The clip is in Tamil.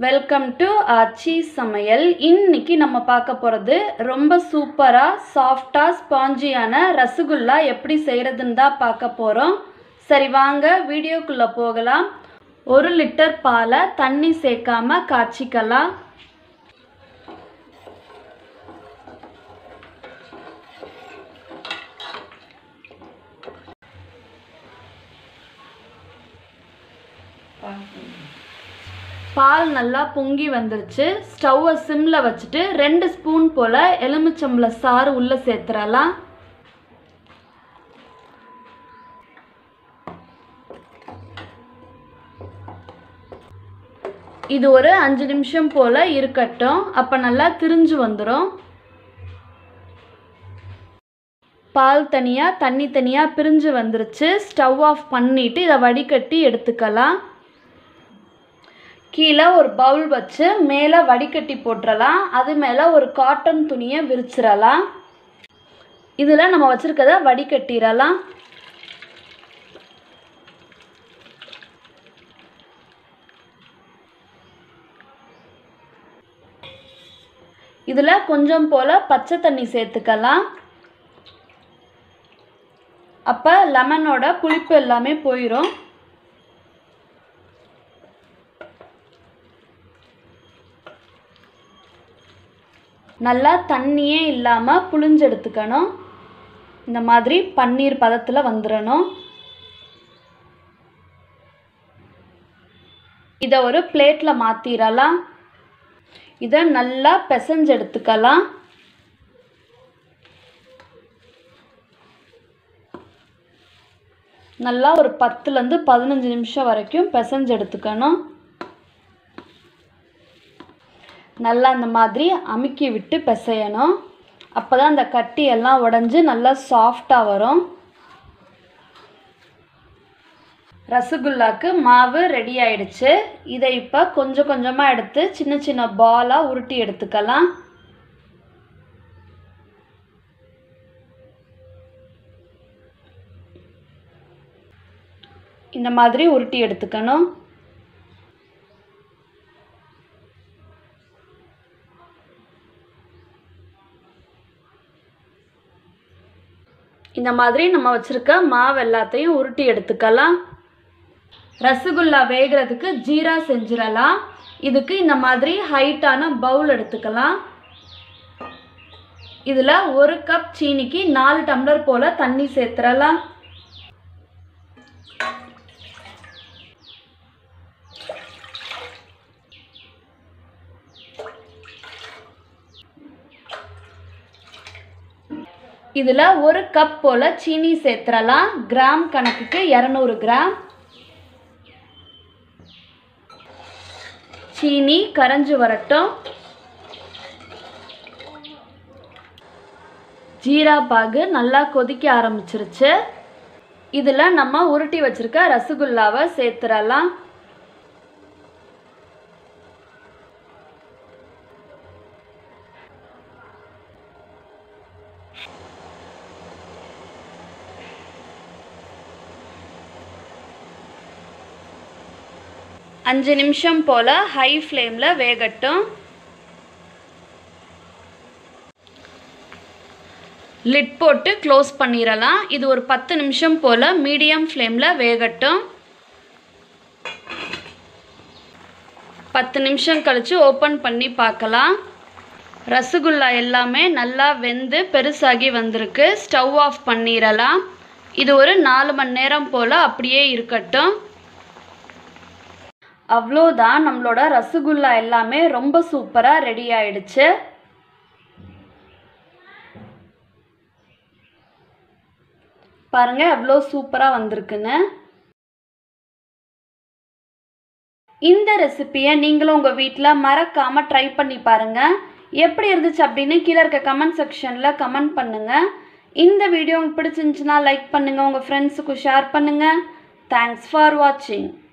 வெல்கம் டு ஆச்சி சமையல் இன்னைக்கு நம்ம பார்க்க போகிறது ரொம்ப சூப்பராக சாஃப்டாக ஸ்பாஞ்சியான ரசகுல்லா எப்படி செய்கிறதுன்னு தான் பார்க்க போகிறோம் சரி வாங்க வீடியோக்குள்ளே போகலாம் ஒரு லிட்டர் பாலை தண்ணி சேர்க்காம காய்ச்சிக்கலாம் பால் நல்லா பொங்கி வந்துருச்சு ஸ்டவ்வை சிம்மில் வச்சுட்டு ரெண்டு ஸ்பூன் போல் எலுமிச்சம்பள சாறு உள்ளே சேர்த்துறலாம் இது ஒரு அஞ்சு நிமிஷம் போல் இருக்கட்டும் அப்போ நல்லா திரிஞ்சு வந்துடும் பால் தனியாக தண்ணி தனியாக பிரிஞ்சு வந்துருச்சு ஸ்டவ் ஆஃப் பண்ணிவிட்டு இதை வடிகட்டி எடுத்துக்கலாம் கீழே ஒரு பவுல் வச்சு மேலே வடிகட்டி போட்டுறலாம் அது மேலே ஒரு காட்டன் துணியை விரிச்சிடலாம் இதில் நம்ம வச்சுருக்கத வடிகட்டிடலாம் இதில் கொஞ்சம் போல் பச்சை தண்ணி சேர்த்துக்கலாம் அப்போ லெமனோட புளிப்பு எல்லாமே போயிடும் நல்லா தண்ணியே இல்லாமல் புளிஞ்செடுத்துக்கணும் இந்த மாதிரி பன்னீர் பதத்தில் வந்துடணும் இதை ஒரு பிளேட்டில் மாற்றிடலாம் இதை நல்லா பிசைஞ்செடுத்துக்கலாம் நல்லா ஒரு பத்துலேருந்து பதினஞ்சு நிமிஷம் வரைக்கும் பிசைஞ்செடுத்துக்கணும் நல்லா இந்த மாதிரி அமுக்கி விட்டு பிசையணும் அப்போ தான் அந்த கட்டி எல்லாம் உடஞ்சி நல்லா சாஃப்டாக வரும் ரசகுல்லாக்கு மாவு ரெடி ஆயிடுச்சு இதை இப்போ கொஞ்சம் கொஞ்சமாக எடுத்து சின்ன சின்ன பாலாக உருட்டி எடுத்துக்கலாம் இந்த மாதிரி உருட்டி எடுத்துக்கணும் இந்த மாதிரி நம்ம வச்சுருக்க மாவு எல்லாத்தையும் உருட்டி எடுத்துக்கலாம் ரசகுல்லா வேகிறதுக்கு ஜீரா செஞ்சிடலாம் இதுக்கு இந்த மாதிரி ஹைட்டான பவுல் எடுத்துக்கலாம் இதில் ஒரு கப் சீனிக்கு நாலு டம்ளர் போல் தண்ணி சேர்த்துடலாம் இதில் ஒரு கப் போல் சீனி சேர்த்துடலாம் கிராம் கணக்குக்கு இரநூறு கிராம் சீனி கரைஞ்சி வரட்டும் ஜீரா பாகு நல்லா கொதிக்க ஆரம்பிச்சிருச்சு இதில் நம்ம உருட்டி வச்சுருக்க ரசகுல்லாவை சேர்த்துடலாம் அஞ்சு நிமிஷம் போல் ஹை ஃப்ளேமில் வேகட்டும் லிட் போட்டு க்ளோஸ் பண்ணிடலாம் இது ஒரு பத்து நிமிஷம் போல் மீடியம் ஃப்ளேமில் வேகட்டும் பத்து நிமிஷம் கழித்து ஓப்பன் பண்ணி பார்க்கலாம் ரசகுல்லா எல்லாமே நல்லா வெந்து பெருசாகி வந்திருக்கு ஸ்டவ் ஆஃப் பண்ணிடலாம் இது ஒரு நாலு மணி நேரம் போல் அப்படியே இருக்கட்டும் அவ்வளோதான் நம்மளோட ரசகுல்லா எல்லாமே ரொம்ப சூப்பராக ரெடி ஆயிடுச்சு பாருங்க எவ்வளோ சூப்பராக வந்திருக்குன்னு இந்த ரெசிப்பியை நீங்களும் உங்கள் வீட்டில் மறக்காமல் ட்ரை பண்ணி பாருங்கள் எப்படி இருந்துச்சு அப்படின்னு கீழே இருக்க கமெண்ட் செக்ஷனில் கமெண்ட் பண்ணுங்கள் இந்த வீடியோ உங்களுக்கு பிடிச்சிருந்துச்சுன்னா லைக் பண்ணுங்கள் உங்கள் ஃப்ரெண்ட்ஸுக்கு ஷேர் பண்ணுங்கள் தேங்க்ஸ் ஃபார் வாட்சிங்